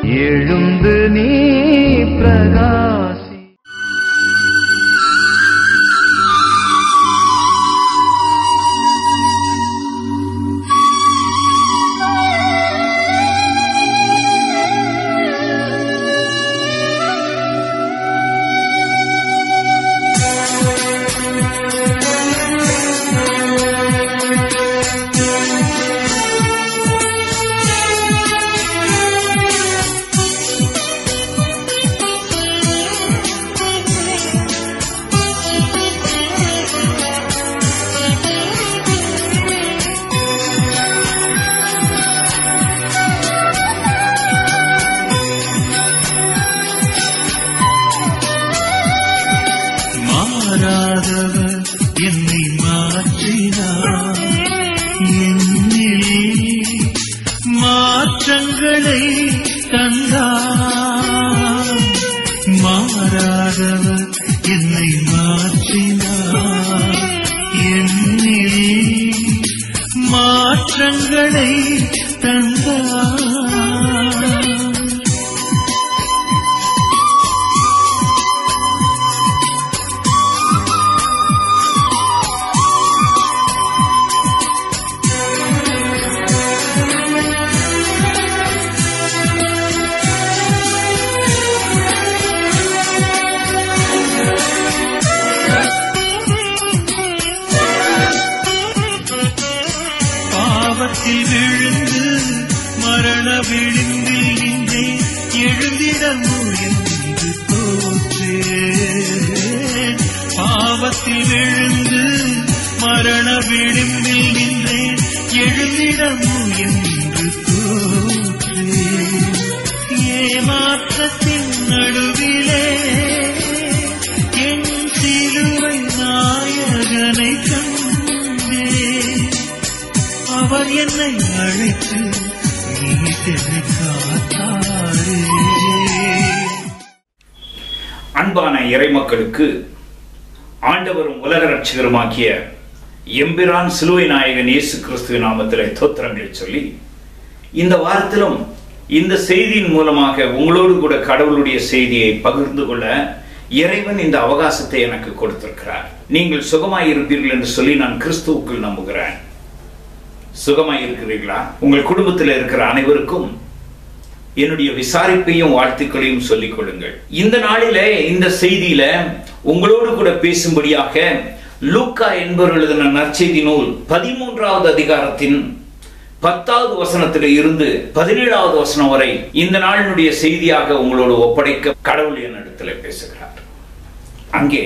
எழுந்து நீ பிரகாசி மாறாதவர் என்னை மாற்றினார் என்னிலே மாற்றங்களை தந்தார் மாறாதவர் என்னை மாற்றினார் என்னிலே மாற்றங்களை தந்தார் பாவத்தில் விழுந்து மரண விழுந்தில் நின்றே எழுந்திட முயன்று தோற்றேன் பாவத்தில் விழுந்து மரண விழுந்தில் நின்றே எழுந்திட முயன்று தோற்றேன் ஏமாற்றத்தின் நடுவிலே என் சிலுவை நாயகனை கண்டேன் அவர் என்னை அழைத்து மீட்டெனை காத்தாரே அன்பான இறைமக்களுக்கு ஆண்டவரும் உலக ரட்சகருமாக்கிய எம்பிரான் சிலுவை நாயகன் இயேசு கிறிஸ்துவ நாமத்திலே தோத்திரங்களை சொல்லி இந்த வாரத்திலும் இந்த செய்தியின் மூலமாக உங்களோடு கூட கடவுளுடைய செய்தியை பகிர்ந்து கொள்ள இறைவன் இந்த அவகாசத்தை எனக்கு கொடுத்திருக்கிறார் நீங்கள் சுகமாய் இருப்பீர்கள் என்று சொல்லி நான் கிறிஸ்துவுக்குள் நம்புகிறேன் சுகமாய் இருக்கிறீர்களா உங்கள் குடும்பத்தில் இருக்கிற அனைவருக்கும் என்னுடைய விசாரிப்பையும் வாழ்த்துக்களையும் சொல்லிக் கொள்ளுங்கள் இந்த நாளிலே இந்த செய்தியில உங்களோடு கூட பேசும்படியாக லூக்கா என்பவர் எழுதின நற்செய்தி நூல் பதிமூன்றாவது அதிகாரத்தின் பத்தாவது வசனத்தில் இருந்து பதினேழாவது வசனம் வரை இந்த நாளினுடைய செய்தியாக உங்களோடு ஒப்படைக்க கடவுள் என்னிடத்தில் பேசுகிறார் அங்கே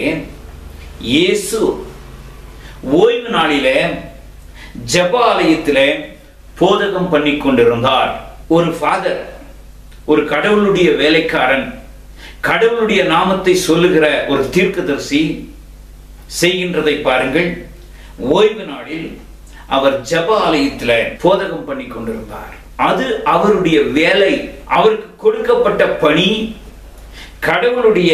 இயேசு ஓய்வு நாளிலே ஜெப ஆலயத்திலே போதகம் பண்ணி கொண்டிருந்தார் ஒரு ஃபாதர் ஒரு கடவுளுடைய வேலைக்காரன் கடவுளுடைய நாமத்தை சொல்லுகிற ஒரு தீர்க்கதரிசி செய்கின்றதை பாருங்கள் ஓய்வு நாளில் அவர் ஜெப ஆலயத்தில் போதகம் பண்ணி கொண்டிருந்தார் அது அவருடைய வேலை அவருக்கு கொடுக்கப்பட்ட பணி கடவுளுடைய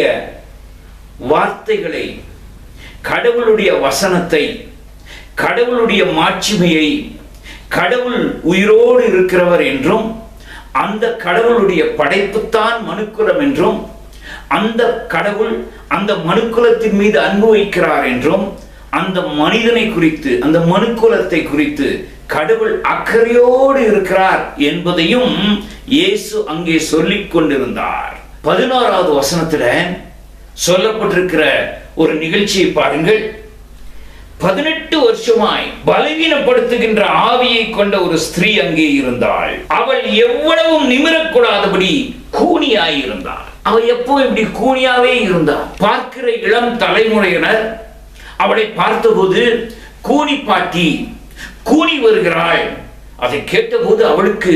வார்த்தைகளை கடவுளுடைய வசனத்தை கடவுளுடைய மாட்சிமையை கடவுள் உயிரோடு இருக்கிறவர் என்றும் அந்த கடவுளுடைய படைப்புத்தான் மனுக்குலம் என்றும் அந்த கடவுள் அந்த மனுக்குலத்தின் மீது அன்பு வைக்கிறார் என்றும் அந்த மனிதனை குறித்து அந்த மனுக்குலத்தை குறித்து கடவுள் அக்கறையோடு இருக்கிறார் என்பதையும் இயேசு அங்கே சொல்லிக் கொண்டிருந்தார் பதினோராவது வசனத்துல சொல்லப்பட்டிருக்கிற ஒரு நிகழ்ச்சியை பாருங்கள் பதினெட்டு வருஷமாய் பலவீனப்படுத்துகின்ற ஆவியை கொண்ட ஒரு ஸ்திரீ அங்கே இருந்தாள் அவள் எவ்வளவும் நிமிரக்கூடாதபடி கூனியாய் இருந்தாள் அவள் எப்போ இப்படி கூனியாவே இருந்தாள் பார்க்கிற இளம் தலைமுறையினர் அவளை பார்த்தபோது கூனி பாட்டி கூனி வருகிறாள் அதை கேட்டபோது அவளுக்கு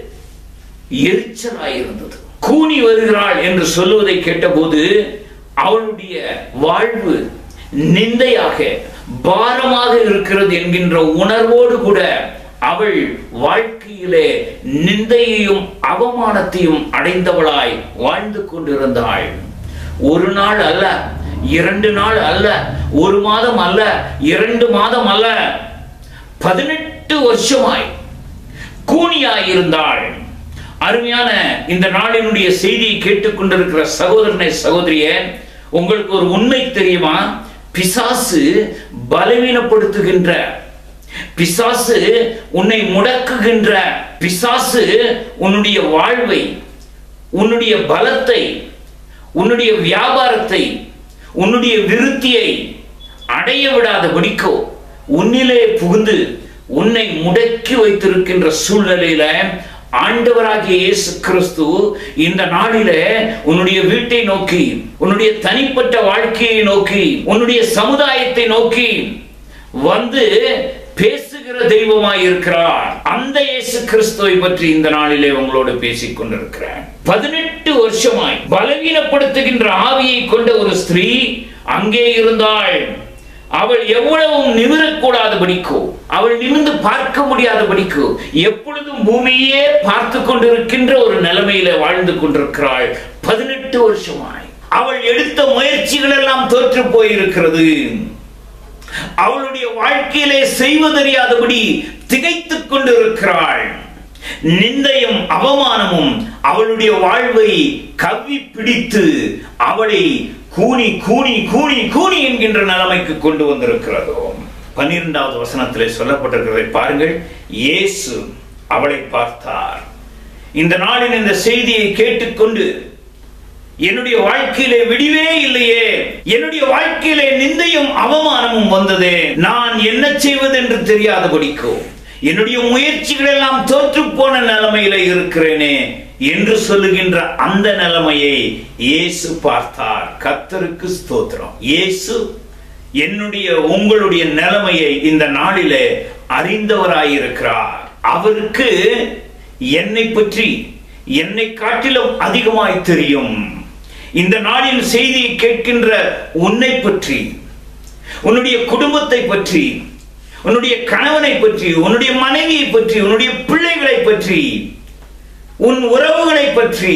எரிச்சலாயிருந்தது கூனி வருகிறாள் என்று சொல்லுவதை கேட்டபோது அவளுடைய வாழ்வு நிந்தையாக பாரமாக இருக்கிறது என்கின்ற உணர்வோடு கூட அவள் வாழ்க்கையிலே நிந்தையையும் அவமானத்தையும் அடைந்தவளாய் வாழ்ந்து கொண்டிருந்தாள் ஒரு நாள் அல்ல இரண்டு நாள் அல்ல ஒரு மாதம் அல்ல இரண்டு மாதம் அல்ல பதினெட்டு வருஷமாய் கூனியாயிருந்தாள் அருமையான இந்த நாளினுடைய செய்தியை கேட்டுக்கொண்டிருக்கிற சகோதரனை சகோதரிய உங்களுக்கு ஒரு உண்மை தெரியுமா பிசாசு பலவீனப்படுத்துகின்ற பிசாசு உன்னை முடக்குகின்ற பிசாசு உன்னுடைய வாழ்வை உன்னுடைய பலத்தை உன்னுடைய வியாபாரத்தை உன்னுடைய விருத்தியை அடைய விடாதபடிக்கோ உன்னிலே புகுந்து உன்னை முடக்கி வைத்திருக்கின்ற சூழ்நிலையில ஆண்டவராகிய இயேசு கிறிஸ்து இந்த நாளிலே உன்னுடைய வீட்டை நோக்கி உன்னுடைய தனிப்பட்ட வாழ்க்கையை நோக்கி உன்னுடைய சமுதாயத்தை நோக்கி வந்து பேசுகிற தெய்வமாய் இருக்கிறார் அந்த இயேசு கிறிஸ்துவை பற்றி இந்த நாளிலே உங்களோடு பேசிக் கொண்டிருக்கிறேன் பதினெட்டு வருஷமாய் பலவீனப்படுத்துகின்ற ஆவியை கொண்ட ஒரு ஸ்திரீ அங்கே இருந்தாள் அவள் எவ்வளவும் நிமிரக்கூடாதபடிக்கோ அவள் நிமிர்ந்து பார்க்க முடியாதபடிக்கோ எப்பொழுதும் பூமியே பார்த்து கொண்டிருக்கின்ற ஒரு நிலைமையில வாழ்ந்து கொண்டிருக்கிறாள் பதினெட்டு வருஷமாய் அவள் எடுத்த முயற்சிகள் எல்லாம் தோற்று போயிருக்கிறது அவளுடைய வாழ்க்கையிலே செய்வதறியாதபடி திகைத்துக் கொண்டிருக்கிறாள் நிந்தையும் அவமானமும் அவளுடைய வாழ்வை கவ்வி பிடித்து அவளை கூனி கூனி கூனி கூனி என்கின்ற நிலைமைக்கு கொண்டு வந்திருக்கிறதோ பன்னிரெண்டாவது வசனத்திலே சொல்லப்பட்டிருக்கிறதை பாருங்கள் இயேசு அவளை பார்த்தார் இந்த நாளின் இந்த செய்தியை கேட்டுக்கொண்டு என்னுடைய வாழ்க்கையிலே விடிவே இல்லையே என்னுடைய வாழ்க்கையிலே நிந்தையும் அவமானமும் வந்ததே நான் என்ன செய்வது என்று தெரியாதபடிக்கோ என்னுடைய முயற்சிகள் எல்லாம் தோற்று போன நிலைமையில இருக்கிறேனே என்று சொல்லுகின்ற அந்த நிலைமையை இயேசு பார்த்தார் கத்தருக்கு ஸ்தோத்திரம் இயேசு என்னுடைய உங்களுடைய நிலைமையை இந்த நாளிலே அறிந்தவராயிருக்கிறார் அவருக்கு என்னை பற்றி என்னை காட்டிலும் அதிகமாய் தெரியும் இந்த நாளின் செய்தியை கேட்கின்ற உன்னை பற்றி உன்னுடைய குடும்பத்தை பற்றி உன்னுடைய கணவனை பற்றி உன்னுடைய மனைவியை பற்றி உன்னுடைய பிள்ளைகளை பற்றி உன் உறவுகளை பற்றி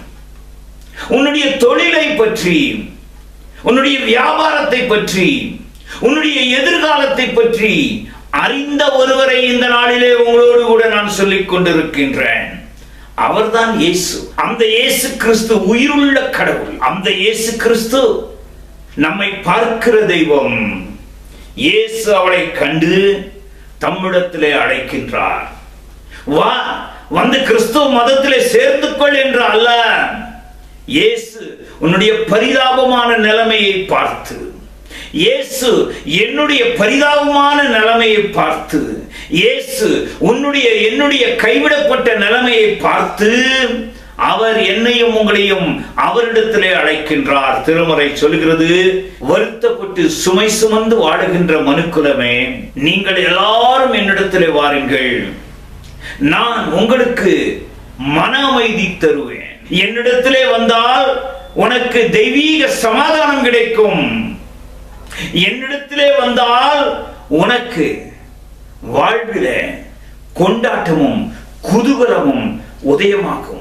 உன்னுடைய தொழிலை பற்றி உன்னுடைய வியாபாரத்தை பற்றி உன்னுடைய எதிர்காலத்தை பற்றி அறிந்த ஒருவரை இந்த நாளிலே உங்களோடு கூட நான் சொல்லிக் கொண்டிருக்கின்றேன் அவர்தான் இயேசு அந்த இயேசு கிறிஸ்து உயிருள்ள கடவுள் அந்த இயேசு கிறிஸ்து நம்மை பார்க்கிற தெய்வம் இயேசு அவளை கண்டு தம்மிடத்திலே அழைக்கின்றார் வா வந்து கிறிஸ்துவ மதத்திலே சேர்ந்து கொள் என்று அல்ல இயேசு உன்னுடைய பரிதாபமான நிலைமையை பார்த்து இயேசு என்னுடைய பரிதாபமான நிலைமையை பார்த்து இயேசு உன்னுடைய என்னுடைய கைவிடப்பட்ட நிலைமையை பார்த்து அவர் என்னையும் உங்களையும் அவரிடத்திலே அழைக்கின்றார் திருமறை சொல்கிறது வருத்தப்பட்டு சுமை சுமந்து வாடுகின்ற மனுக்குலமே நீங்கள் எல்லாரும் என்னிடத்திலே வாருங்கள் நான் உங்களுக்கு மன அமைதி தருவேன் என்னிடத்திலே வந்தால் உனக்கு தெய்வீக சமாதானம் கிடைக்கும் என்னிடத்திலே வந்தால் உனக்கு வாழ்விலே கொண்டாட்டமும் குதூகலமும் உதயமாகும்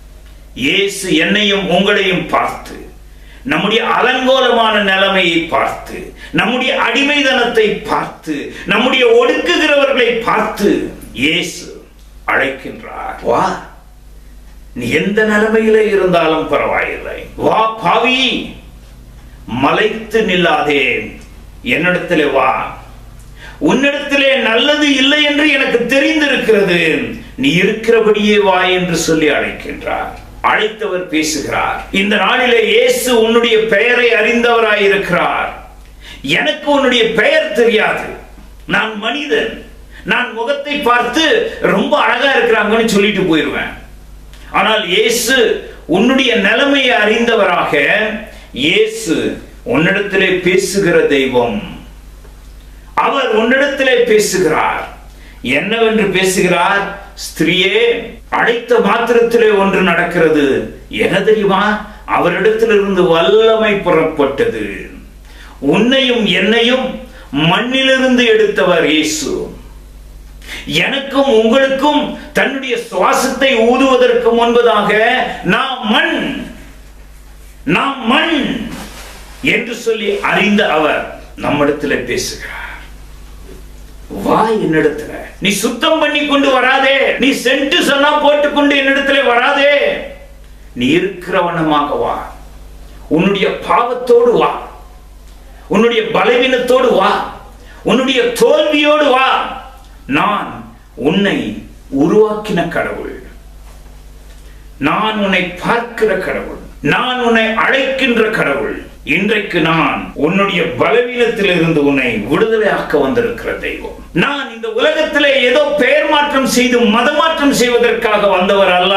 இயேசு என்னையும் உங்களையும் பார்த்து நம்முடைய அலங்கோலமான நிலைமையை பார்த்து நம்முடைய அடிமைதனத்தை பார்த்து நம்முடைய ஒடுக்குகிறவர்களை பார்த்து இயேசு அழைக்கின்றார் வா நீ எந்த நிலைமையிலே இருந்தாலும் பரவாயில்லை வா பாவி மலைத்து நில்லாதே என்னிடத்திலே வா உன்னிடத்திலே நல்லது இல்லை என்று எனக்கு தெரிந்திருக்கிறது நீ இருக்கிறபடியே வா என்று சொல்லி அழைக்கின்றார் அழைத்தவர் பேசுகிறார் இந்த நாளிலே இயேசு உன்னுடைய பெயரை அறிந்தவராய் இருக்கிறார் எனக்கு உன்னுடைய பெயர் தெரியாது நான் மனிதன் நான் முகத்தை பார்த்து ரொம்ப அழகா இருக்கிறாங்கன்னு சொல்லிட்டு போயிருவேன் ஆனால் இயேசு உன்னுடைய நிலைமையை அறிந்தவராக இயேசு உன்னிடத்திலே பேசுகிற தெய்வம் அவர் உன்னிடத்திலே பேசுகிறார் என்னவென்று பேசுகிறார் ஸ்திரியே அழைத்த மாத்திரத்திலே ஒன்று நடக்கிறது என்ன தெரியுமா அவரிடத்திலிருந்து வல்லமை புறப்பட்டது உன்னையும் என்னையும் மண்ணிலிருந்து எடுத்தவர் இயேசு எனக்கும் உங்களுக்கும் தன்னுடைய சுவாசத்தை ஊதுவதற்கு முன்பதாக நாம் மண் நாம் மண் என்று சொல்லி அறிந்த அவர் நம்மிடத்தில் பேசுகிறார் வா என்னிடத்துல நீ சுத்தம் பண்ணி கொண்டு வராதே நீ சென்ட் சொன்னா போட்டுக்கொண்டு என்னிடத்துல வராதே நீ இருக்கிறவனமாக வா உன்னுடைய பாவத்தோடு வா உன்னுடைய பலவீனத்தோடு வா உன்னுடைய தோல்வியோடு வா நான் உன்னை உருவாக்கின கடவுள் நான் உன்னை பார்க்கிற கடவுள் நான் உன்னை அழைக்கின்ற கடவுள் இன்றைக்கு நான் உன்னுடைய பலவீனத்தில் இருந்து உன்னை விடுதலையாக்க வந்திருக்கிற தெய்வம் நான் இந்த உலகத்திலே ஏதோ பெயர் மாற்றம் செய்து மதமாற்றம் செய்வதற்காக வந்தவர் அல்ல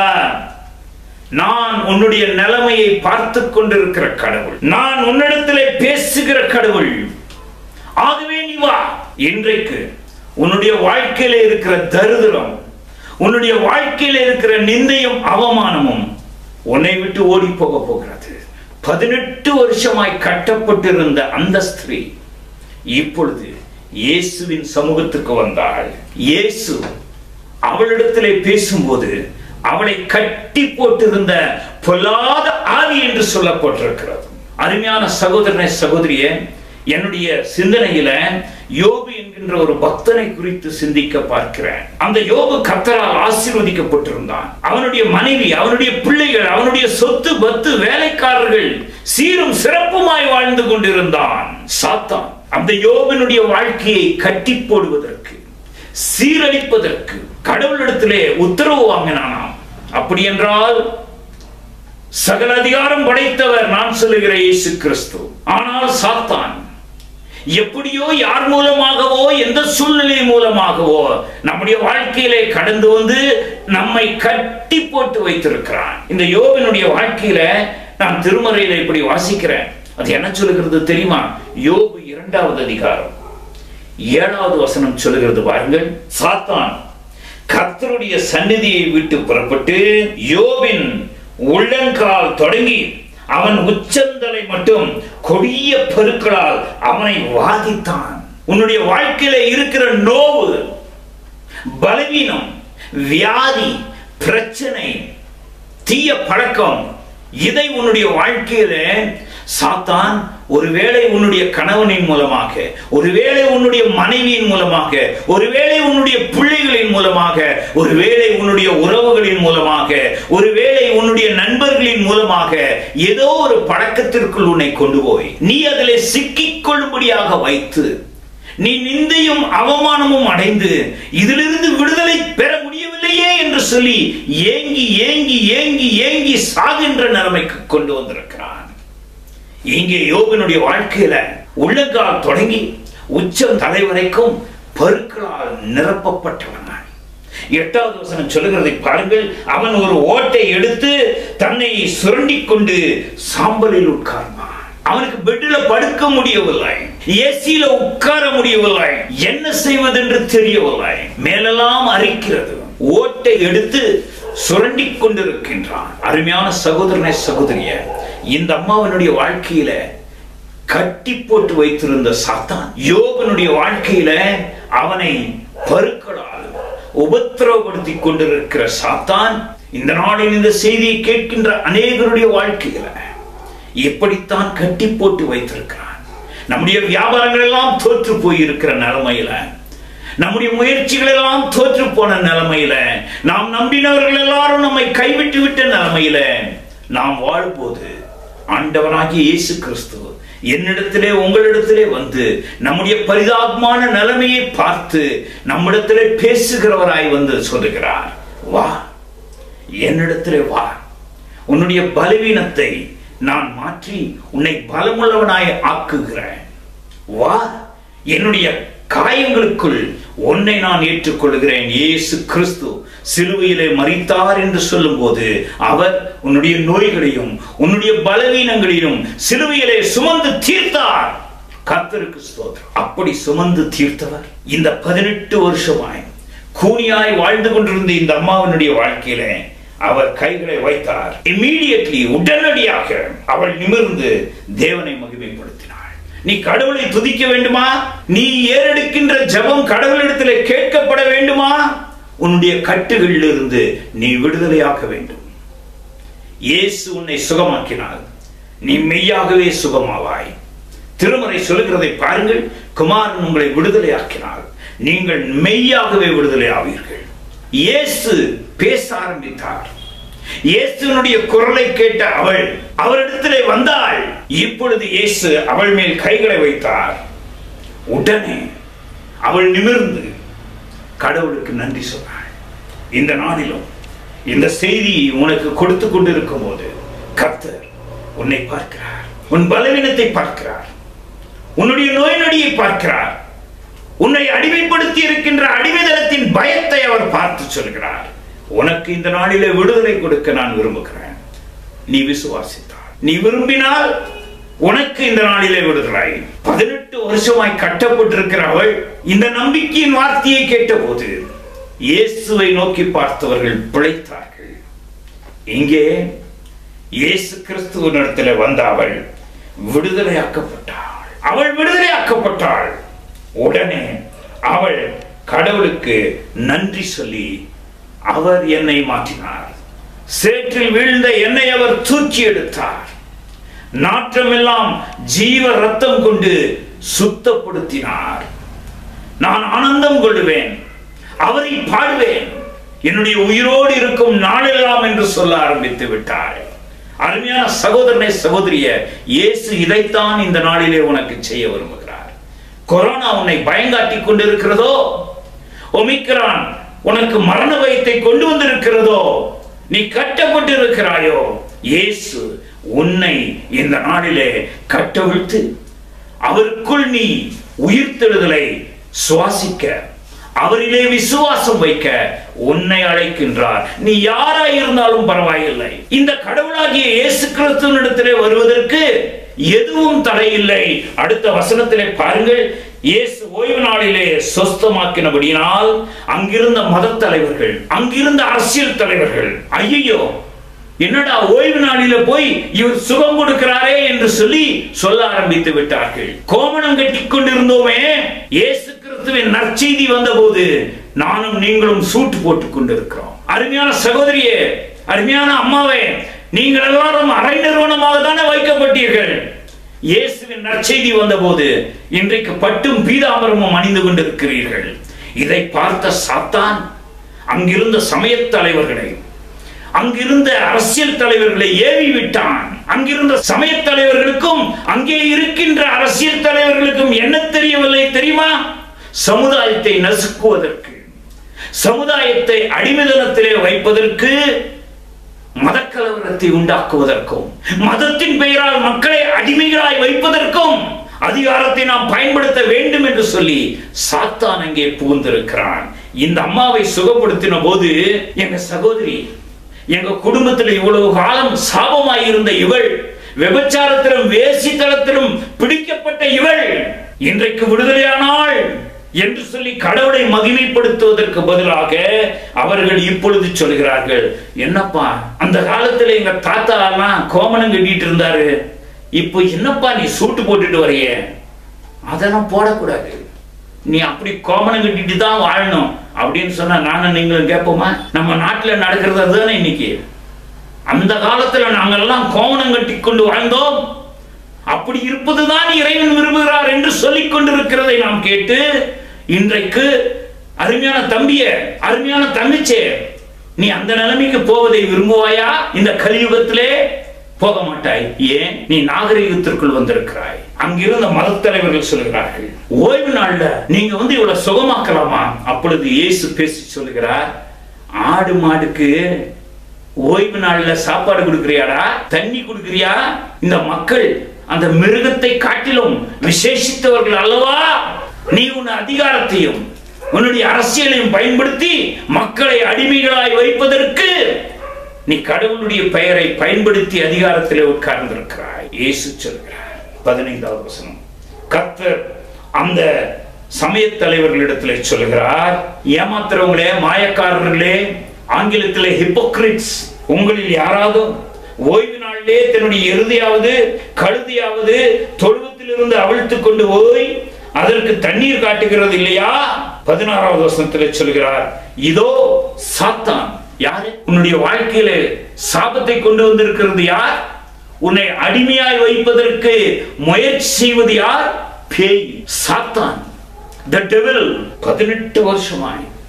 நான் உன்னுடைய நிலைமையை பார்த்து கொண்டிருக்கிற கடவுள் நான் உன்னிடத்திலே பேசுகிற கடவுள் ஆகவே நீ வா இன்றைக்கு உன்னுடைய வாழ்க்கையில இருக்கிற தரித்திரம் உன்னுடைய வாழ்க்கையில இருக்கிற நிந்தையும் அவமானமும் உன்னை விட்டு ஓடி போக போகிறது பதினெட்டு வருஷமாய் கட்டப்பட்டிருந்த அந்த ஸ்திரீ இப்பொழுது இயேசுவின் சமூகத்துக்கு வந்தாள் இயேசு அவளிடத்திலே பேசும்போது அவளை கட்டி போட்டிருந்த பொல்லாத ஆவி என்று சொல்லப்பட்டிருக்கிறது அருமையான சகோதரனை சகோதரியே என்னுடைய சிந்தனையில யோபு என்கின்ற ஒரு பக்தனை குறித்து சிந்திக்க பார்க்கிறேன் அந்த யோபு கத்தரால் ஆசீர்வதிக்கப்பட்டிருந்தான் அவனுடைய மனைவி அவனுடைய பிள்ளைகள் அவனுடைய சொத்து பத்து வேலைக்காரர்கள் சீரும் சிறப்புமாய் வாழ்ந்து கொண்டிருந்தான் சாத்தான் அந்த யோபனுடைய வாழ்க்கையை கட்டி போடுவதற்கு சீரழிப்பதற்கு கடவுளிடத்திலே உத்தரவு வாங்கினானாம் அப்படி என்றால் சகல அதிகாரம் படைத்தவர் நான் சொல்லுகிற இயேசு கிறிஸ்து ஆனால் சாத்தான் எப்படியோ யார் மூலமாகவோ எந்த சூழ்நிலை மூலமாகவோ நம்முடைய வாழ்க்கையிலே கடந்து வந்து நம்மை கட்டி போட்டு வைத்திருக்கிறான் இந்த யோபினுடைய வாழ்க்கையில நான் திருமறையில இப்படி வாசிக்கிறேன் அது என்ன சொல்லுகிறது தெரியுமா யோபு இரண்டாவது அதிகாரம் ஏழாவது வசனம் சொல்லுகிறது பாருங்கள் சாத்தான் கர்த்தருடைய சந்நிதியை விட்டு புறப்பட்டு யோபின் உள்ளங்கால் தொடங்கி அவன் உச்சந்தலை மட்டும் கொடிய பெருக்களால் அவனை வாதித்தான் உன்னுடைய வாழ்க்கையில இருக்கிற நோவு பலவீனம் வியாதி பிரச்சனை தீய பழக்கம் இதை உன்னுடைய வாழ்க்கையில சாத்தான் ஒருவேளை உன்னுடைய கணவனின் மூலமாக ஒருவேளை உன்னுடைய மனைவியின் மூலமாக ஒருவேளை உன்னுடைய பிள்ளைகளின் மூலமாக ஒருவேளை உன்னுடைய உறவுகளின் மூலமாக ஒருவேளை உன்னுடைய நண்பர்களின் மூலமாக ஏதோ ஒரு பழக்கத்திற்குள் உன்னை கொண்டு போய் நீ அதில் சிக்கிக் கொள்ளும்படியாக வைத்து நீ நிந்தையும் அவமானமும் அடைந்து இதிலிருந்து விடுதலை பெற முடியவில்லையே என்று சொல்லி ஏங்கி ஏங்கி ஏங்கி ஏங்கி சாகின்ற நிலைமைக்கு கொண்டு வந்திருக்கிறான் இங்கே யோகனுடைய வாழ்க்கையில உள்ளங்கால் தொடங்கி உச்சம் தலை வரைக்கும் பருக்களால் நிரப்பப்பட்டவன் எட்டாவது வசனம் சொல்லுகிறதை பாருங்கள் அவன் ஒரு ஓட்டை எடுத்து தன்னை சுரண்டிக் கொண்டு சாம்பலில் உட்கார்ந்தான் அவனுக்கு பெட்டில் படுக்க முடியவில்லை ஏசியில உட்கார முடியவில்லை என்ன செய்வதென்று தெரியவில்லை மேலெல்லாம் அரிக்கிறது ஓட்டை எடுத்து சுரண்டிக் கொண்டிருக்கின்றான் அருமையான சகோதரனை சகோதரிய இந்த அம்மாவனுடைய வாழ்க்கையில கட்டி போட்டு வைத்திருந்த சாத்தான் யோகனுடைய வாழ்க்கையில அவனை பருக்களால் உபத்திரவப்படுத்தி கொண்டிருக்கிற சாத்தான் இந்த நாளில் இந்த செய்தியை கேட்கின்ற அநேகருடைய வாழ்க்கையில எப்படித்தான் கட்டி போட்டு வைத்திருக்கிறான் நம்முடைய வியாபாரங்கள் எல்லாம் தோற்று போயிருக்கிற நிலைமையில நம்முடைய முயற்சிகள் எல்லாம் தோற்று போன நிலைமையில நாம் நம்பினவர்கள் எல்லாரும் நம்மை கைவிட்டு விட்ட நிலைமையில நாம் வாழும்போது ஆண்டவனாகிய இயேசு கிறிஸ்து என்னிடத்திலே உங்களிடத்திலே வந்து நம்முடைய பரிதாபமான நிலைமையை பார்த்து நம்மிடத்திலே பேசுகிறவராய் வந்து சொல்லுகிறார் வா என்னிடத்திலே வா உன்னுடைய பலவீனத்தை நான் மாற்றி உன்னை பலமுள்ளவனாய் ஆக்குகிறேன் வா என்னுடைய காயங்களுக்குள் உன்னை நான் ஏற்றுக்கொள்கிறேன் இயேசு கிறிஸ்து சிலுவையிலே மறித்தார் என்று சொல்லும்போது அவர் உன்னுடைய நோய்களையும் உன்னுடைய பலவீனங்களையும் சிலுவையிலே சுமந்து தீர்த்தார் கர்த்தருக்கு ஸ்தோத்திரம் அப்படி சுமந்து தீர்த்தவர் இந்த பதினெட்டு வருஷமாய் கூனியாய் வாழ்ந்து கொண்டிருந்த இந்த அம்மாவினுடைய வாழ்க்கையிலே அவர் கைகளை வைத்தார் இம்மீடியட்லி உடனடியாக அவள் நிமிர்ந்து தேவனை மகிமைப்படுத்தினாள் நீ கடவுளை துதிக்க வேண்டுமா நீ ஏறெடுக்கின்ற ஜெபம் கடவுளிடத்திலே கேட்கப்பட வேண்டுமா உன்னுடைய கட்டுகளில் இருந்து நீ விடுதலையாக்க வேண்டும் இயேசு உன்னை சுகமாக்கினார் நீ மெய்யாகவே சுகமாவாய் திருமறை சொல்லுகிறதை பாருங்கள் குமாரன் உங்களை விடுதலையாக்கினார் நீங்கள் மெய்யாகவே விடுதலை ஆவீர்கள் இயேசு பேச ஆரம்பித்தார் இயேசுனுடைய குரலை கேட்ட அவள் அவரிடத்திலே வந்தாள் இப்பொழுது இயேசு அவள் மேல் கைகளை வைத்தார் உடனே அவள் நிமிர்ந்து கடவுளுக்கு நன்றி சொன்னாள் இந்த நாளிலும் இந்த செய்தியை உனக்கு கொடுத்து கொண்டிருக்கும் போது கர்த்தர் உன்னை பார்க்கிறார் உன் பலவீனத்தை பார்க்கிறார் உன்னுடைய நோய் நொடியை பார்க்கிறார் உன்னை அடிமைப்படுத்தி இருக்கின்ற அடிமைதனத்தின் பயத்தை அவர் பார்த்து சொல்கிறார் உனக்கு இந்த நாளிலே விடுதலை கொடுக்க நான் விரும்புகிறேன் நீ விசுவாசித்தார் நீ விரும்பினால் உனக்கு இந்த நாளிலே விடுதலை பதினெட்டு வருஷமாய் கட்டப்பட்டிருக்கிற அவள் இந்த நம்பிக்கையின் வார்த்தையை கேட்டபோது இயேசுவை நோக்கி பார்த்தவர்கள் பிழைத்தார்கள் இங்கே இயேசு கிறிஸ்துவனிடத்தில் வந்த அவள் விடுதலையாக்கப்பட்டாள் அவள் விடுதலையாக்கப்பட்டாள் உடனே அவள் கடவுளுக்கு நன்றி சொல்லி அவர் என்னை மாற்றினார் சேற்றில் வீழ்ந்த என்னை அவர் தூக்கி எடுத்தார் நாற்றமெல்லாம் ஜீவ ரத்தம் கொண்டு சுத்தப்படுத்தினார் நான் ஆனந்தம் கொள்ளுவேன் அவரை பாடுவேன் என்னுடைய உயிரோடு இருக்கும் நாளெல்லாம் என்று சொல்ல ஆரம்பித்து விட்டார் அருமையான சகோதரனை சகோதரிய இயேசு இதைத்தான் இந்த நாளிலே உனக்கு செய்ய விரும்புகிறார் கொரோனா உன்னை பயங்காட்டி கொண்டிருக்கிறதோ ஒமிக்ரான் உனக்கு மரண பயத்தை கொண்டு வந்திருக்கிறதோ நீ கட்டப்பட்டு இருக்கிறாயோ இயேசு உன்னை இந்த நாளிலே கட்டவிழ்த்து அவருக்குள் நீ உயிர்த்தெழுதலை சுவாசிக்க அவரிலே விசுவாசம் வைக்க உன்னை அழைக்கின்றார் நீ யாராய் இருந்தாலும் பரவாயில்லை இந்த கடவுளாகிய இயேசு கிறிஸ்துவனிடத்திலே வருவதற்கு எதுவும் தடையில்லை அடுத்த வசனத்திலே பாருங்கள் இயேசு ஓய்வு நாளிலே சொஸ்தமாக்கினபடியினால் அங்கிருந்த மத தலைவர்கள் அங்கிருந்த அரசியல் தலைவர்கள் ஐயோ என்னடா ஓய்வு நாளில போய் இவர் சுகம் கொடுக்கிறாரே என்று சொல்லி சொல்ல ஆரம்பித்து விட்டார்கள் கோமணம் கட்டி கொண்டிருந்தோமே இயேசு கிறிஸ்துவின் நற்செய்தி வந்தபோது நானும் நீங்களும் சூட்டு போட்டுக் கொண்டிருக்கிறோம் அருமையான சகோதரியே அருமையான அம்மாவே நீங்கள் எல்லாரும் அரை நிறுவனமாக தானே வைக்கப்பட்டீர்கள் இயேசுவின் நற்செய்தி வந்தபோது இன்றைக்கு பட்டும் பீதாமரமும் அணிந்து கொண்டிருக்கிறீர்கள் இதை பார்த்த சாத்தான் அங்கிருந்த சமயத் தலைவர்களை அங்கிருந்த அரசியல் தலைவர்களை ஏவி விட்டான் அங்கிருந்த சமய தலைவர்களுக்கும் அங்கே இருக்கின்ற அரசியல் தலைவர்களுக்கும் என்ன தெரியவில்லை தெரியுமா சமுதாயத்தை நசுக்குவதற்கு சமுதாயத்தை அடிமைதனத்திலே வைப்பதற்கு மதக்கலவரத்தை உண்டாக்குவதற்கும் மதத்தின் பெயரால் மக்களை அடிமைகளாய் வைப்பதற்கும் அதிகாரத்தை நாம் பயன்படுத்த வேண்டும் என்று சொல்லி சாத்தான் அங்கே புகுந்திருக்கிறான் இந்த அம்மாவை சுகப்படுத்தின போது எங்க சகோதரி எங்க குடும்பத்தில் இவ்வளவு காலம் சாபமாய் இருந்த இவள் விபச்சாரத்திலும் வேசித்தனத்திலும் பிடிக்கப்பட்ட இவள் இன்றைக்கு விடுதலையானாள் என்று சொல்லி கடவுளை மகிமைப்படுத்துவதற்கு பதிலாக அவர்கள் இப்பொழுது சொல்கிறார்கள் என்னப்பா அந்த காலத்துல எங்க தாத்தா எல்லாம் கோமணம் கட்டிட்டு இருந்தாரு இப்போ என்னப்பா நீ சூட்டு போட்டுட்டு வரைய அதெல்லாம் போடக்கூடாது நீ அப்படி கோமணம் கட்டிட்டு தான் வாழணும் அப்படின்னு சொன்னா நானும் நீங்களும் கேட்போமா நம்ம நாட்டுல நடக்கிறது அதுதானே இன்னைக்கு அந்த காலத்துல நாங்கெல்லாம் கோமணம் கட்டி கொண்டு வாழ்ந்தோம் அப்படி இருப்பதுதான் இறைவன் விரும்புகிறார் என்று சொல்லிக் கொண்டிருக்கிறதை நாம் கேட்டு இன்றைக்கு அருமையான தம்பிய அருமையான தங்கச்சே நீ அந்த நிலைமைக்கு போவதை விரும்புவாயா இந்த கலியுகத்திலே போக மாட்டாய் ஏன் நீ நாகரிகத்திற்குள் வந்திருக்கிறாய் அங்கிருந்த மதத்தலைவர்கள் சொல்கிறார்கள் ஓய்வு நாள்ல நீங்க வந்து இவ்வளவு சுகமாக்கலாமா அப்பொழுது இயேசு பேசி சொல்லுகிறார் ஆடு மாடுக்கு ஓய்வு நாள்ல சாப்பாடு கொடுக்கிறியாடா தண்ணி கொடுக்கிறியா இந்த மக்கள் அந்த மிருகத்தை காட்டிலும் விசேஷித்தவர்கள் அல்லவா நீ உன் அதிகாரத்தையும் உன்னுடைய அரசியலையும் பயன்படுத்தி மக்களை அடிமைகளாய் வைப்பதற்கு நீ கடவுளுடைய பெயரை பயன்படுத்தி அதிகாரத்திலே உட்கார்ந்திருக்கிறாய் இயேசு சொல்கிறார் பதினைந்தாவது வசனம் கர்த்தர் அந்த சமய தலைவர்களிடத்திலே சொல்கிறார் ஏமாத்துறவங்களே மாயக்காரர்களே ஆங்கிலத்திலே ஹிப்போக்ரிட்ஸ் உங்களில் யாராவது ஓய்வு நாளிலே தன்னுடைய எருதியாவது கழுதியாவது தொழுவத்திலிருந்து அவிழ்த்து கொண்டு போய் அதற்கு தண்ணீர் காட்டுகிறது இல்லையா பதினாறாவது வசனத்தில் சொல்கிறார் இதோ சாத்தான் யாரு உன்னுடைய வாழ்க்கையில சாபத்தை கொண்டு வந்திருக்கிறது யார் உன்னை அடிமையாய் வைப்பதற்கு முயற்சி செய்வது யார் பேய் சாத்தான் த டெவில் பதினெட்டு வருஷமாய்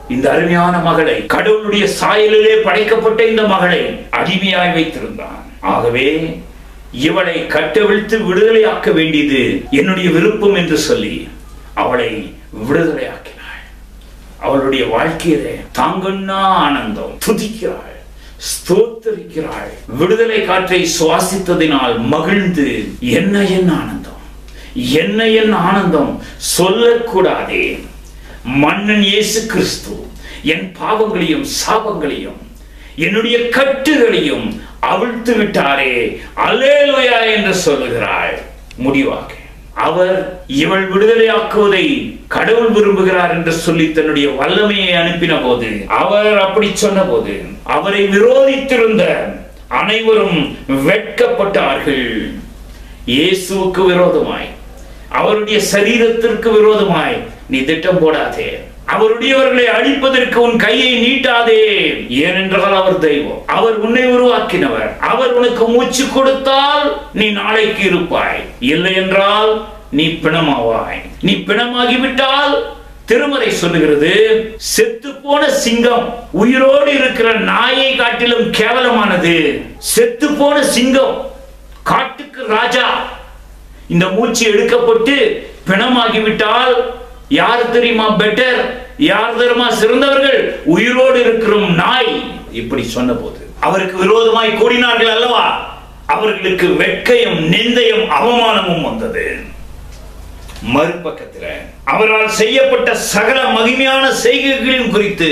இந்த அருமையான மகளை கடவுளுடைய சாயலிலே படைக்கப்பட்ட இந்த மகளை அடிமையாய் வைத்திருந்தான் ஆகவே இவளை கட்டவிழ்த்து விடுதலையாக்க வேண்டியது என்னுடைய விருப்பம் என்று சொல்லி அவளை விடுதலையாக்கினாள் அவளுடைய வாழ்க்கையிலே தாங்கண்ணா ஆனந்தம் துதிக்கிறாள் ஸ்தோத்தரிக்கிறாள் விடுதலை காற்றை சுவாசித்ததினால் மகிழ்ந்து என்ன என்ன ஆனந்தம் என்ன என்ன ஆனந்தம் சொல்லக்கூடாதே மன்னன் இயேசு கிறிஸ்து என் பாவங்களையும் சாபங்களையும் என்னுடைய கட்டுகளையும் அவிழ்த்து விட்டாரே அலேலுயா என்று சொல்லுகிறாள் முடிவாக அவர் இவள் விடுதலையாக்குவதை கடவுள் விரும்புகிறார் என்று சொல்லி தன்னுடைய வல்லமையை அனுப்பின போது அவர் அப்படி சொன்ன போது அவரை விரோதித்திருந்த அனைவரும் வெட்கப்பட்டார்கள் இயேசுவுக்கு விரோதமாய் அவருடைய சரீரத்திற்கு விரோதமாய் நீ திட்டம் போடாதே அவருடையவர்களை அழிப்பதற்கு உன் கையை நீட்டாதே ஏனென்றால் அவர் தெய்வம் அவர் உன்னை உருவாக்கினவர் அவர் உனக்கு மூச்சு கொடுத்தால் நீ நாளைக்கு இருப்பாய் இல்லை என்றால் நீ பிணமாவாய் நீ பிணமாகிவிட்டால் திருமறை சொல்லுகிறது செத்து போன சிங்கம் உயிரோடு இருக்கிற நாயை காட்டிலும் கேவலமானது செத்து போன சிங்கம் காட்டுக்கு ராஜா இந்த மூச்சு எடுக்கப்பட்டு பிணமாகிவிட்டால் யார் தெரியுமா பெட்டர் யார் தெரியுமா சிறந்தவர்கள் உயிரோடு இருக்கிற நாய் இப்படி சொன்னபோது அவருக்கு விரோதமாய் கூடினார்கள் அல்லவா அவர்களுக்கு வெட்கையும் நிந்தையும் அவமானமும் வந்தது மறுபக்கத்தில் அவரால் செய்யப்பட்ட சகல மகிமையான செய்கைகளையும் குறித்து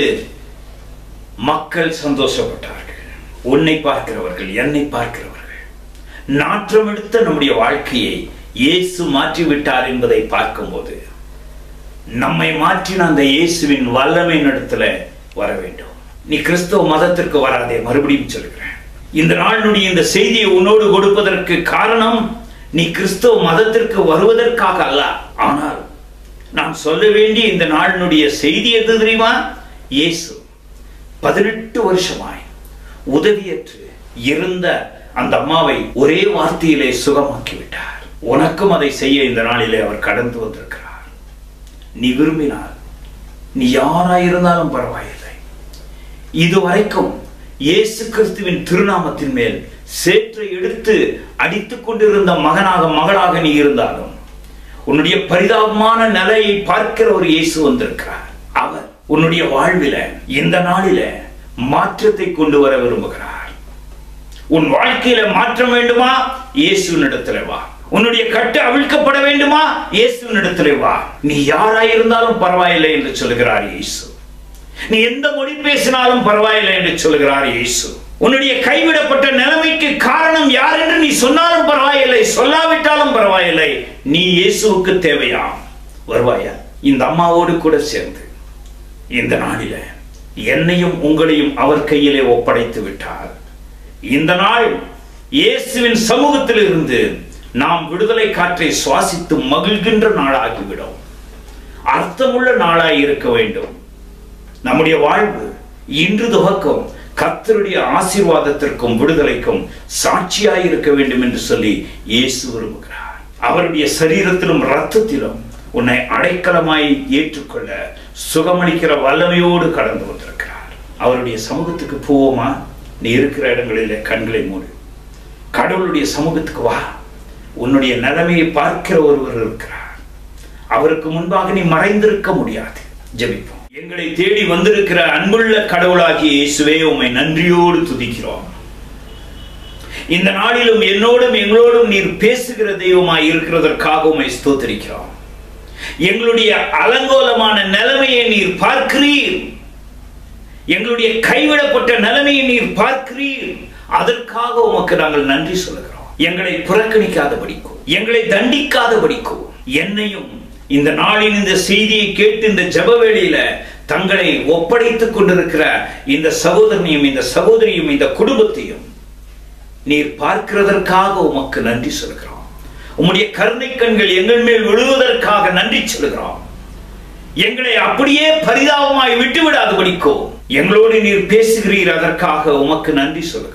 மக்கள் சந்தோஷப்பட்டார்கள் உன்னை பார்க்கிறவர்கள் என்னை பார்க்கிறவர்கள் நாற்றம் எடுத்த நம்முடைய வாழ்க்கையை இயேசு மாற்றிவிட்டார் என்பதை பார்க்கும்போது நம்மை மாற்றின அந்த இயேசுவின் வல்லமை நடத்துல வர வேண்டும் நீ கிறிஸ்தவ மதத்திற்கு வராதே மறுபடியும் சொல்கிறேன் இந்த நாளினுடைய இந்த செய்தியை உன்னோடு கொடுப்பதற்கு காரணம் நீ கிறிஸ்தவ மதத்திற்கு வருவதற்காக அல்ல ஆனால் நான் சொல்ல வேண்டிய இந்த நாளினுடைய செய்தி எது தெரியுமா இயேசு பதினெட்டு வருஷமாய் உதவியற்று இருந்த அந்த அம்மாவை ஒரே வார்த்தையிலே சுகமாக்கி விட்டார் உனக்கும் அதை செய்ய இந்த நாளிலே அவர் கடந்து வந்திருக்கிறார் நீ விரும்பினால் நீ யாராயிருந்தாலும் பரவாயில்லை இதுவரைக்கும் இயேசு கிறிஸ்துவின் திருநாமத்தின் மேல் சேற்றை எடுத்து அடித்துக் கொண்டிருந்த மகனாக மகளாக நீ இருந்தாலும் உன்னுடைய பரிதாபமான நிலையை பார்க்கிற ஒரு இயேசு வந்திருக்கிறார் அவர் உன்னுடைய வாழ்வில இந்த நாளில மாற்றத்தை கொண்டு வர விரும்புகிறார் உன் வாழ்க்கையில மாற்றம் வேண்டுமா இயேசுவின் இடத்துல வா உன்னுடைய கட்டு அவிழ்க்கப்பட வேண்டுமா இயேசுவின் இடத்துல வா நீ யாராயிருந்தாலும் பரவாயில்லை என்று சொல்லுகிறார் இயேசு நீ எந்த மொழி பேசினாலும் பரவாயில்லை என்று சொல்லுகிறார் இயேசு உன்னுடைய கைவிடப்பட்ட நிலைமைக்கு காரணம் யார் என்று நீ சொன்னாலும் பரவாயில்லை சொல்லாவிட்டாலும் பரவாயில்லை நீ இயேசுவுக்கு தேவையா வருவாயா இந்த அம்மாவோடு கூட சேர்ந்து இந்த நாளில என்னையும் உங்களையும் அவர் கையிலே ஒப்படைத்து விட்டார் இந்த நாள் இயேசுவின் சமூகத்தில் இருந்து நாம் விடுதலை காற்றை சுவாசித்து மகிழ்கின்ற நாளாகிவிடும் அர்த்தமுள்ள நாளாய் இருக்க வேண்டும் நம்முடைய வாழ்வு இன்று துவக்கம் கர்த்தருடைய ஆசீர்வாதத்திற்கும் விடுதலைக்கும் சாட்சியாய் இருக்க வேண்டும் என்று சொல்லி இயேசு விரும்புகிறார் அவருடைய சரீரத்திலும் ரத்தத்திலும் உன்னை அடைக்கலமாய் ஏற்றுக்கொள்ள சுகமளிக்கிற வல்லமையோடு கடந்து வந்திருக்கிறார் அவருடைய சமூகத்துக்கு போவோமா நீ இருக்கிற இடங்களிலே கண்களை மூடு கடவுளுடைய சமூகத்துக்கு வா உன்னுடைய நிலைமையை பார்க்கிற ஒருவர் இருக்கிறார் அவருக்கு முன்பாக நீ மறைந்திருக்க முடியாது ஜெபிப்போம் எங்களை தேடி வந்திருக்கிற அன்புள்ள கடவுளாகிய இயேசுவே உம்மை நன்றியோடு துதிக்கிறோம் இந்த நாளிலும் என்னோடும் எங்களோடும் நீர் பேசுகிற தெய்வமாய் இருக்கிறதற்காக உம்மை ஸ்தோத்திரிக்கிறோம் எங்களுடைய அலங்கோலமான நிலைமையை நீர் பார்க்கிறீர் எங்களுடைய கைவிடப்பட்ட நிலைமையை நீர் பார்க்கிறீர் அதற்காக உமக்கு நாங்கள் நன்றி சொல்லுகிறோம் எங்களை புறக்கணிக்காத படிக்கும் எங்களை தண்டிக்காத படிக்கும் என்னையும் இந்த நாளின் இந்த செய்தியை கேட்டு இந்த ஜபவேளையில தங்களை ஒப்படைத்துக் கொண்டிருக்கிற இந்த சகோதரனையும் இந்த சகோதரியும் இந்த குடும்பத்தையும் நீர் பார்க்கிறதற்காக உமக்கு நன்றி சொல்கிறோம் உம்முடைய கருணை கண்கள் எங்கள் மேல் விழுவதற்காக நன்றி சொல்கிறோம் எங்களை அப்படியே பரிதாபமாய் விட்டு விடாது படிக்கோ எங்களோடு நீர் பேசுகிறீர் அதற்காக உமக்கு நன்றி சொல்கிறோம்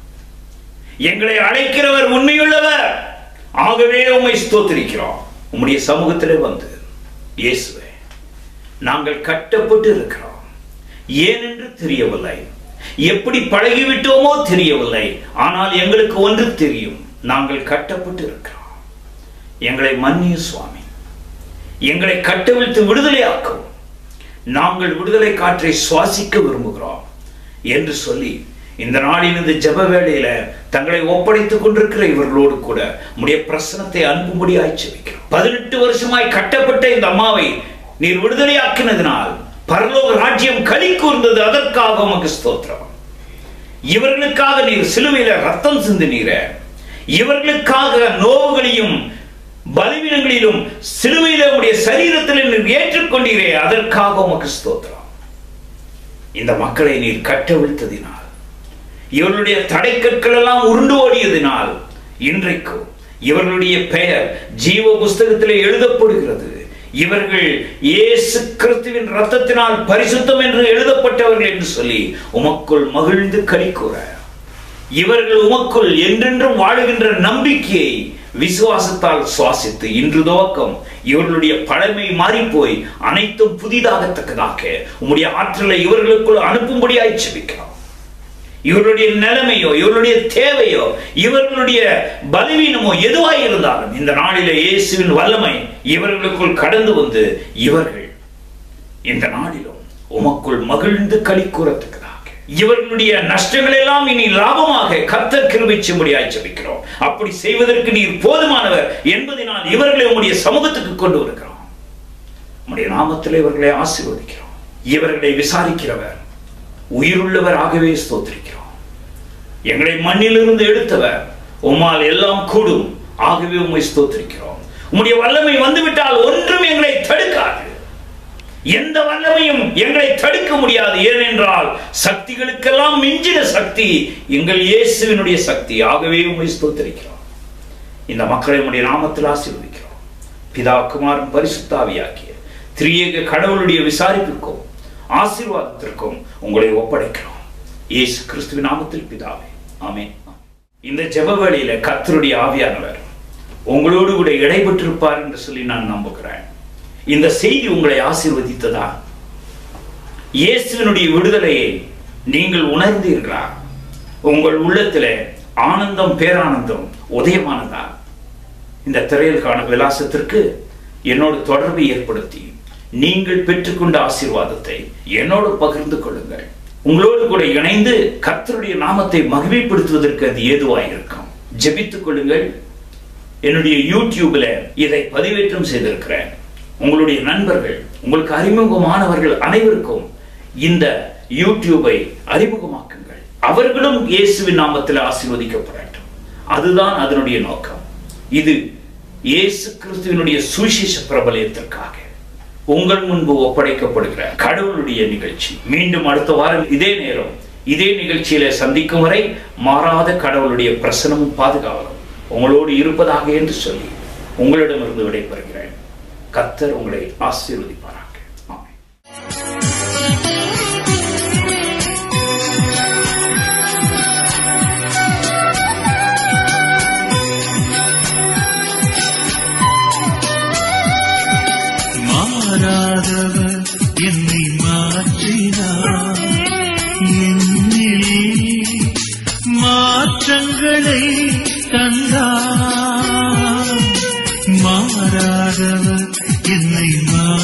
எங்களை அழைக்கிறவர் உண்மையுள்ளவர் ஆகவே உம்மை ஸ்தோத்திரிக்கிறோம் உம்முடைய சமூகத்திலே வந்து இயேசுவே நாங்கள் கட்டப்பட்டு இருக்கிறோம் ஏனென்று தெரியவில்லை எப்படி பழகிவிட்டோமோ தெரியவில்லை ஆனால் எங்களுக்கு ஒன்று தெரியும் நாங்கள் கட்டப்பட்டு இருக்கிறோம் எங்களை மன்னிய சுவாமி எங்களை கட்டவிழ்த்து விடுதலையாக்கும் நாங்கள் விடுதலை காற்றை சுவாசிக்க விரும்புகிறோம் என்று சொல்லி இந்த நாளின் இந்த ஜெப வேளையில தங்களை ஒப்படைத்துக் கொண்டிருக்கிற இவர்களோடு கூட உடைய பிரசனத்தை அன்பும்படி ஆய்ச்சபிக்கிறோம் பதினெட்டு வருஷமாய் கட்டப்பட்ட இந்த அம்மாவை நீர் விடுதலையாக்கினதினால் பரலோக ராஜ்யம் களி கூர்ந்தது அதற்காக உமக்கு ஸ்தோத்திரம் இவர்களுக்காக நீர் சிலுவையில ரத்தம் சிந்தினீர இவர்களுக்காக நோவுகளையும் பலவீனங்களிலும் சிலுவையில உடைய சரீரத்தில் நீர் ஏற்றுக்கொண்டீரே அதற்காக உமக்கு ஸ்தோத்திரம் இந்த மக்களை நீர் கட்டவிழ்த்ததினால் இவர்களுடைய தடைக்கற்கள் எல்லாம் உருண்டு ஓடியதினால் இன்றைக்கு இவர்களுடைய பெயர் ஜீவ புஸ்தகத்திலே எழுதப்படுகிறது இவர்கள் இயேசு கிறிஸ்துவின் ரத்தத்தினால் பரிசுத்தம் என்று எழுதப்பட்டவர்கள் என்று சொல்லி உமக்குள் மகிழ்ந்து களி கூற இவர்கள் உமக்குள் என்றென்றும் வாழுகின்ற நம்பிக்கையை விசுவாசத்தால் சுவாசித்து இன்று துவக்கம் இவர்களுடைய பழமை மாறிப்போய் அனைத்தும் புதிதாகத்தக்கதாக உம்முடைய ஆற்றலை இவர்களுக்குள் அனுப்பும்படியாய் செபிக்கிறோம் இவர்களுடைய நிலைமையோ இவர்களுடைய தேவையோ இவர்களுடைய பலவீனமோ எதுவாய் இருந்தாலும் இந்த நாளிலே இயேசுவின் வல்லமை இவர்களுக்குள் கடந்து வந்து இவர்கள் இந்த நாளிலும் உமக்குள் மகிழ்ந்து களி கூறத்தக்கதாக இவர்களுடைய நஷ்டங்கள் எல்லாம் இனி லாபமாக கத்தர் கிருபை செய்யும்படியாய் ஜெபிக்கிறோம் அப்படி செய்வதற்கு நீர் போதுமானவர் என்பதனால் இவர்களை உம்முடைய சமூகத்துக்கு கொண்டு வருகிறோம் உம்முடைய நாமத்தில் இவர்களை ஆசீர்வதிக்கிறோம் இவர்களை விசாரிக்கிறவர் உயிருள்ளவர் ஆகவே ஸ்தோத்திரிக்கிறோம் எங்களை மண்ணிலிருந்து எடுத்தவர் உம்மால் எல்லாம் கூடும் ஆகவே உம்மை ஸ்தோத்திரிக்கிறோம் உம்முடைய வல்லமை வந்துவிட்டால் ஒன்றும் எங்களை தடுக்காது எந்த வல்லமையும் எங்களை தடுக்க முடியாது ஏனென்றால் சக்திகளுக்கெல்லாம் மிஞ்சின சக்தி எங்கள் இயேசுவினுடைய சக்தி ஆகவே உம்மை ஸ்தோத்திரிக்கிறோம் இந்த மக்களை உம்முடைய நாமத்தில் ஆசீர்வதிக்கிறோம் பிதா குமாரன் பரிசுத்தாவியாக்கிய திரியேக கடவுளுடைய விசாரிப்புக்கும் ஆசீர்வாதத்திற்கும் உங்களை ஒப்படைக்கிறோம் இயேசு கிறிஸ்துவின் நாமத்தில் பிதாவே ஆமென் இந்த ஜெப வேளையில கர்த்தருடைய ஆவியானவர் உங்களோடு கூட இடைபெற்றிருப்பார் என்று சொல்லி நான் நம்புகிறேன் இந்த செய்தி உங்களை ஆசீர்வதித்ததா இயேசுவினுடைய விடுதலையை நீங்கள் உணர்ந்தீர்களா உங்கள் உள்ளத்திலே ஆனந்தம் பேரானந்தம் உதயமானதா இந்த திரையில் காண விலாசத்திற்கு என்னோடு தொடர்பை ஏற்படுத்தி நீங்கள் பெற்றுக்கொண்ட ஆசீர்வாதத்தை என்னோடு பகிர்ந்து கொள்ளுங்கள் உங்களோடு கூட இணைந்து கர்த்தருடைய நாமத்தை மகிமைப்படுத்துவதற்கு அது ஏதுவாக இருக்கும் ஜெபித்துக் கொள்ளுங்கள் என்னுடைய யூடியூப்ல இதை பதிவேற்றம் செய்திருக்கிறேன் உங்களுடைய நண்பர்கள் உங்களுக்கு அறிமுகமானவர்கள் அனைவருக்கும் இந்த யூடியூபை அறிமுகமாக்குங்கள் அவர்களும் இயேசுவின் நாமத்தில் ஆசீர்வதிக்கப்படட்டும் அதுதான் அதனுடைய நோக்கம் இது இயேசு கிறிஸ்துவினுடைய சுவிசேஷ பிரபலயத்திற்காக உங்கள் முன்பு ஒப்படைக்கப்படுகிற கடவுளுடைய நிகழ்ச்சி மீண்டும் அடுத்த வாரம் இதே நேரம் இதே நிகழ்ச்சியில சந்திக்கும் வரை மாறாத கடவுளுடைய பிரசனமும் பாதுகாவலும் உங்களோடு இருப்பதாக என்று சொல்லி உங்களிடமிருந்து விடைபெறுகிறேன் கத்தர் உங்களை ஆசீர்வதிப்பாராக ஆமென் மாறாதவர் என்னை மாற்றினார் என்னிலே மாற்றங்களை தந்தார் மாறாதவர் என்னை மா